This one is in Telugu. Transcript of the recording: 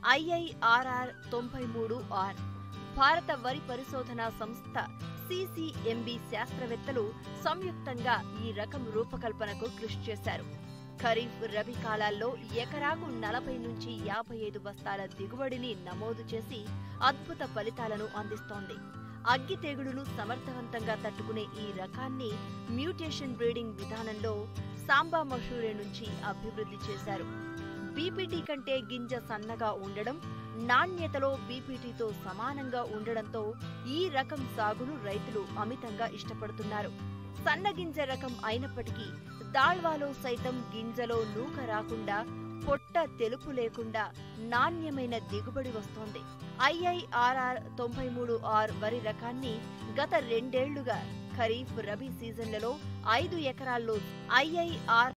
ఐఐఆర్ఆర్ తొంభై మూడు ఆర్ భారత వరి పరిశోధనా సంస్థ సిసిఎంబి శాస్త్రవేత్తలు సంయుక్తంగా ఈ రకం రూపకల్పనకు కృషి చేశారు ఖరీఫ్ రబీ కాలాల్లో ఎకరాకు నలభై నుంచి యాభై ఐదు బస్తాల దిగుబడిని నమోదు చేసి అద్భుత ఫలితాలను అందిస్తోంది అగ్గి తెగుడును సమర్థవంతంగా తట్టుకునే ఈ రకాన్ని మ్యూటేషన్ బ్రీడింగ్ విధానంలో సాంబా మషూరే నుంచి అభివృద్ధి చేశారు బీపీటీ కంటే గింజ సన్నగా ఉండడం నాణ్యతలో బీపీటీతో సమానంగా ఉండడంతో ఈ రకం సాగును రైతులు అమితంగా ఇష్టపడుతున్నారు సన్నగింజ రకం అయినప్పటికీ దాళ్వాలో సైతం గింజలో నూక రాకుండా పొట్ట తెలుపు లేకుండా నాణ్యమైన దిగుబడి వస్తోంది ఐఐఆర్ఆర్ తొంభై మూడు ఆర్ వరి రకాన్ని గత రెండేళ్లుగా ఖరీఫ్ రబీ సీజన్లలో ఐదు ఎకరాల్లో ఐఐఆర్